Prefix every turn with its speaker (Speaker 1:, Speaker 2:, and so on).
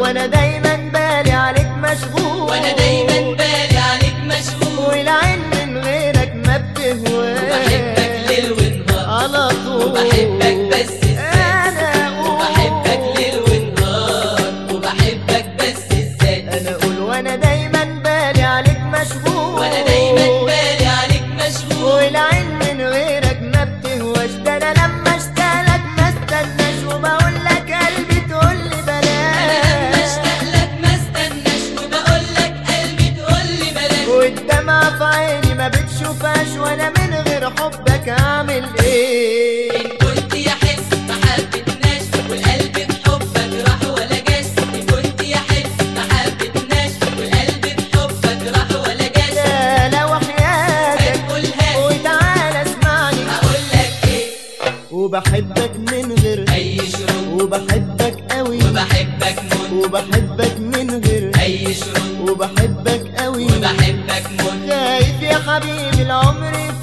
Speaker 1: وانا دايما بالي عليك مشغول
Speaker 2: وانا دايما بالي عليك مشغول
Speaker 1: والعين من غيرك ما بتهواش
Speaker 2: وبحبك ليل ونهار
Speaker 1: على طول
Speaker 2: وبحبك بس ازاي
Speaker 1: انا اقول
Speaker 2: وبحبك ليل ونهار وبحبك بس ازاي
Speaker 1: انا اقول وانا دايما بالي عليك مشغول
Speaker 2: وانا دايما بالي عليك مشغول
Speaker 1: والعين من غيرك ما بتهواش ده انا لما اشتاقلك ما استناش وبقول لك قلبي تقول لي
Speaker 2: انا لما
Speaker 1: بلاش
Speaker 2: اشتاق لك ما استناش وبقول لك قلبي تقول لي بلاش
Speaker 1: والدمعة في عيني ما بتشوفهاش وانا من غير حبك اعمل ايه
Speaker 2: إن كنت يا حس ما حبتناش والقلب بحبك راح ولا جاش إن كنت يا حس ما حبتناش والقلب بحبك راح ولا جاش
Speaker 1: لا لا وحياتك
Speaker 2: هتقولها
Speaker 1: وتعالى اسمعني
Speaker 2: هقول لك ايه
Speaker 1: وبحبك من غير
Speaker 2: اي شروط
Speaker 1: وبحبك قوي
Speaker 2: وبحبك موت
Speaker 1: وبحبك من غير
Speaker 2: اي شروط
Speaker 1: وبحبك قوي
Speaker 2: وبحبك موت
Speaker 1: خايف يا حبيبي العمر